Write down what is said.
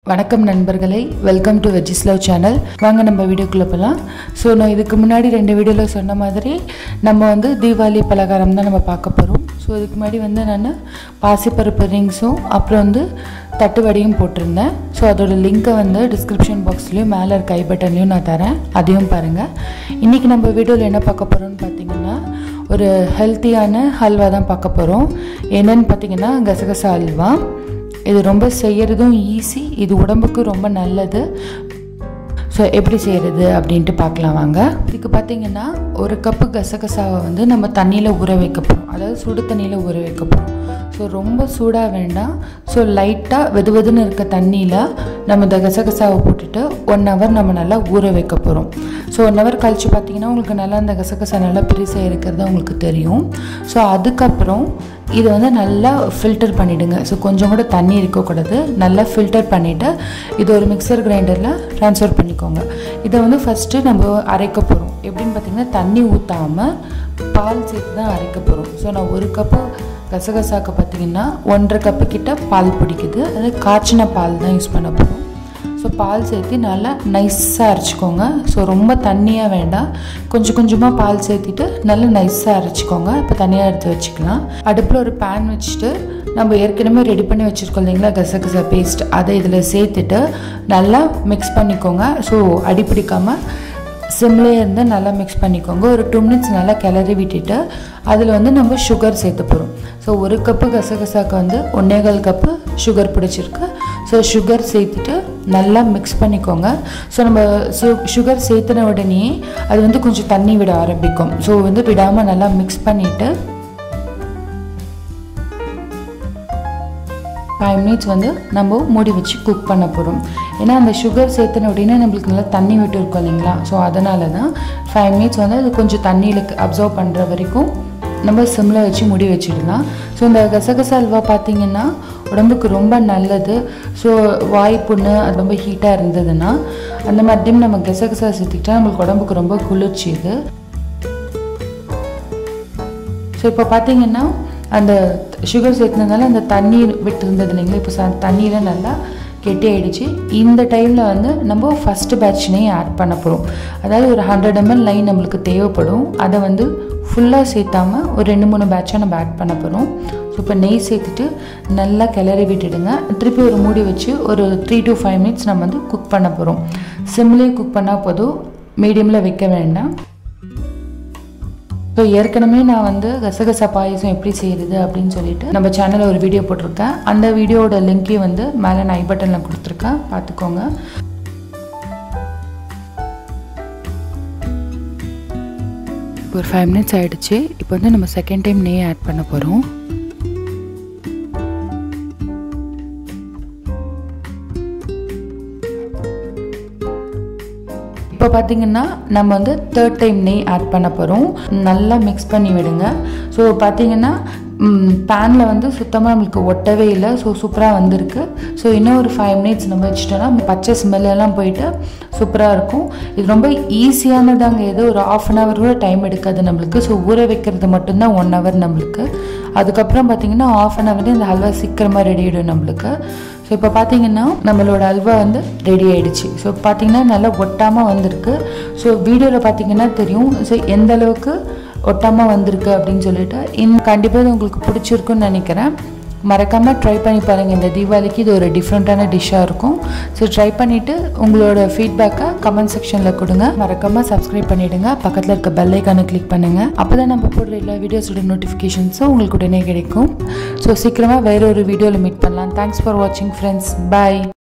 வணக்கம் நண்பர்களே welcome to veggies love channel வாங்க நம்ம வீடியோக்குள்ளே போகலாம் ஸோ நான் இதுக்கு முன்னாடி ரெண்டு வீடியோவில் சொன்ன மாதிரி நம்ம வந்து தீபாவளி பலகாரம் தான் நம்ம பார்க்க போகிறோம் ஸோ இதுக்கு முன்னாடி வந்து நான் பாசிப்பருப்பு ரிங்ஸும் அப்புறம் வந்து தட்டு வடையும் போட்டிருந்தேன் ஸோ அதோட லிங்க்கை வந்து டிஸ்கிரிப்ஷன் பாக்ஸ்லேயும் மேலே இருக்க ஐ பட்டன்லையும் நான் தரேன் அதையும் பாருங்கள் இன்றைக்கி நம்ம வீடியோவில் என்ன பார்க்க போகிறோம்னு பார்த்தீங்கன்னா ஒரு ஹெல்த்தியான ஹல்வா தான் பார்க்க போகிறோம் என்னன்னு பார்த்தீங்கன்னா கசகசா அல்வா இது ரொம்ப செய்கிறதும் ஈஸி இது உடம்புக்கு ரொம்ப நல்லது ஸோ எப்படி செய்கிறது அப்படின்ட்டு பார்க்கலாம் வாங்க இதுக்கு பார்த்தீங்கன்னா ஒரு கப்பு கசகசாவை வந்து நம்ம தண்ணியில் ஊற வைக்க போகிறோம் அதாவது சுடு தண்ணியில் ஊற வைக்க போகிறோம் ஸோ ரொம்ப சூடாக வேண்டாம் ஸோ லைட்டாக வெது வெதுன்னு இருக்க தண்ணியில் நம்ம இந்த கசகசாவை போட்டுட்டு ஒன் ஹவர் நம்ம நல்லா ஊற வைக்க போகிறோம் ஸோ ஒன் ஹவர் கழித்து பார்த்தீங்கன்னா உங்களுக்கு நல்லா அந்த கசகசா நல்லா பெருசாக இருக்கிறது உங்களுக்கு தெரியும் ஸோ அதுக்கப்புறம் இதை வந்து நல்லா ஃபில்டர் பண்ணிவிடுங்க ஸோ கொஞ்சம் கூட தண்ணி இருக்கக்கூடாது நல்லா ஃபில்டர் பண்ணிவிட்டு இது ஒரு மிக்சர் கிரைண்டரில் ட்ரான்ஸ்ஃபர் பண்ணிக்கோங்க இதை வந்து ஃபஸ்ட்டு நம்ம அரைக்க போகிறோம் எப்படின்னு பார்த்தீங்கன்னா தண்ணி ஊற்றாமல் பால் சேர்த்து தான் அரைக்க போகிறோம் ஸோ நான் ஒரு கப்பு கசகசாக்கு பார்த்தீங்கன்னா ஒன்றரை கப்பு கிட்ட பால் பிடிக்குது அது காய்ச்சின பால் தான் யூஸ் பண்ண போகிறோம் ஸோ பால் சேர்த்து நல்லா நைஸாக அரைச்சிக்கோங்க ஸோ ரொம்ப தண்ணியாக வேண்டாம் கொஞ்சம் கொஞ்சமாக பால் சேர்த்திட்டு நல்லா நைஸாக அரைச்சிக்கோங்க இப்போ தனியாக எடுத்து வச்சுக்கலாம் அடுப்பில் ஒரு பேன் வச்சுட்டு நம்ம ஏற்கனவே ரெடி பண்ணி வச்சுருக்கோம் இல்லைங்களா கசகசா பேஸ்ட் அதை இதில் சேர்த்துட்டு நல்லா மிக்ஸ் பண்ணிக்கோங்க ஸோ அடி பிடிக்காமல் சிம்லேயே இருந்து நல்லா மிக்ஸ் பண்ணிக்கோங்க ஒரு டூ மினிட்ஸ் நல்லா கிளறி விட்டுட்டு அதில் வந்து நம்ம சுகர் சேர்த்து போகிறோம் ஸோ ஒரு கப்பு கசகசாக்கு வந்து ஒன்னேகால் கப்பு சுகர் பிடிச்சிருக்கு ஸோ சுகர் சேர்த்துட்டு நல்லா மிக்ஸ் பண்ணிக்கோங்க ஸோ நம்ம சு சுகர் சேர்த்துன உடனே அது வந்து கொஞ்சம் தண்ணி விட ஆரம்பிக்கும் ஸோ வந்து விடாமல் நல்லா மிக்ஸ் பண்ணிவிட்டு ஃபைவ் மினிட்ஸ் வந்து நம்ம மூடி வச்சு குக் பண்ண போகிறோம் ஏன்னா அந்த சுகர் சேர்த்துன அப்படின்னா நம்மளுக்கு நல்லா தண்ணி விட்டு இருக்கும் இல்லைங்களா ஸோ அதனால தான் ஃபைவ் மினிட்ஸ் வந்து அது கொஞ்சம் தண்ணியில் அப்சர்வ் பண்ணுற வரைக்கும் நம்ம சிம்மில் வச்சு முடி வச்சிடலாம் ஸோ இந்த கசகசா அல்வா பார்த்திங்கன்னா உடம்புக்கு ரொம்ப நல்லது ஸோ வாய் புண்ணு அது ரொம்ப ஹீட்டாக இருந்ததுன்னா அந்த மாதிரி நம்ம கசகசா சேர்த்துக்கிட்டா நம்மளுக்கு உடம்புக்கு ரொம்ப குளிர்ச்சி இது ஸோ இப்போ பார்த்தீங்கன்னா அந்த சுகர் சேர்த்துனதுனால அந்த தண்ணி விட்டு இருந்தது இல்லைங்களா இப்போ ச தண்ணியில் நல்லா கெட்டி ஆகிடுச்சு இந்த டைமில் வந்து நம்ம ஃபஸ்ட்டு பேட்ச் நெய் ஆட் பண்ண போகிறோம் அதாவது ஒரு ஹண்ட்ரட் எம்எல் லைன் நம்மளுக்கு தேவைப்படும் அதை வந்து ஃபுல்லாக சேர்த்தாமல் ஒரு ரெண்டு மூணு பேட்சாக நம்ம ஆட் பண்ண போகிறோம் ஸோ இப்போ நெய் சேர்த்துட்டு நல்லா கிளறி விட்டுடுங்க திருப்பி ஒரு மூடி வச்சு ஒரு த்ரீ டு ஃபைவ் மினிட்ஸ் நம்ம வந்து குக் பண்ண போகிறோம் சிம்லேயே குக் பண்ணால் போதும் மீடியமில் வைக்க வேண்டாம் ஸோ ஏற்கனவே நான் வந்து கசகசா பாயசம் எப்படி செய்யுது அப்படின்னு சொல்லிட்டு நம்ம சேனலில் ஒரு வீடியோ போட்டிருக்கேன் அந்த வீடியோட லிங்க்கையும் வந்து மேலே நான் ஐ பட்டனில் கொடுத்துருக்கேன் பார்த்துக்கோங்க ஒரு ஃபைவ் மினிட்ஸ் ஆகிடுச்சு இப்போ வந்து நம்ம செகண்ட் டைம் நெய் ஆட் பண்ண போகிறோம் இப்போ பார்த்தீங்கன்னா நம்ம வந்து தேர்ட் டைம் நெய் ஆட் பண்ண போகிறோம் நல்லா மிக்ஸ் பண்ணி விடுங்க ஸோ பார்த்தீங்கன்னா பேனில் வந்து சுத்தமாக நம்மளுக்கு ஒட்டவே இல்லை ஸோ சூப்பராக வந்திருக்கு ஸோ இன்னும் ஒரு ஃபைவ் மினிட்ஸ் நம்ம வச்சுட்டோன்னா பச்சை ஸ்மெல்லாம் போயிட்டு சூப்பராக இருக்கும் இது ரொம்ப ஈஸியானதாங்க ஏதோ ஒரு ஆஃப் அன் ஹவர் கூட டைம் எடுக்காது நம்மளுக்கு ஸோ ஊற வைக்கிறது மட்டும்தான் ஒன் ஹவர் நம்மளுக்கு அதுக்கப்புறம் பார்த்தீங்கன்னா ஆஃப் அன் ஹவர்லேயே இந்த ஹல்வா சீக்கிரமாக ரெடி ஆகிடும் நம்மளுக்கு ஸோ இப்போ பார்த்தீங்கன்னா நம்மளோட அல்வா வந்து ரெடி ஆகிடுச்சு ஸோ பார்த்தீங்கன்னா நல்லா ஒட்டாமல் வந்திருக்கு ஸோ வீடியோவில் பார்த்தீங்கன்னா தெரியும் ஸோ எந்த அளவுக்கு ஒட்டாமல் வந்திருக்கு அப்படின்னு சொல்லிட்டு இன்னும் கண்டிப்பாக இது உங்களுக்கு பிடிச்சிருக்குன்னு நினைக்கிறேன் மறக்காமல் ட்ரை பண்ணி பாருங்கள் இந்த தீபாவளிக்கு இது ஒரு டிஃப்ரெண்ட்டான டிஷ்ஷாக இருக்கும் ஸோ ட்ரை பண்ணிவிட்டு உங்களோட ஃபீட்பேக்கை கமெண்ட் செக்ஷனில் கொடுங்க மறக்காமல் சப்ஸ்கிரைப் பண்ணிவிடுங்க பக்கத்தில் இருக்க பெல் ஐக்கானை கிளிக் பண்ணுங்கள் அப்போ தான் நம்ம போடுற எல்லா வீடியோஸோட நோட்டிஃபிகேஷன்ஸும் உங்களுக்கு உடனே கிடைக்கும் ஸோ சீக்கிரமாக வேற ஒரு வீடியோவில் மீட் பண்ணலாம் தேங்க்ஸ் ஃபார் வாட்சிங் ஃப்ரெண்ட்ஸ் பாய்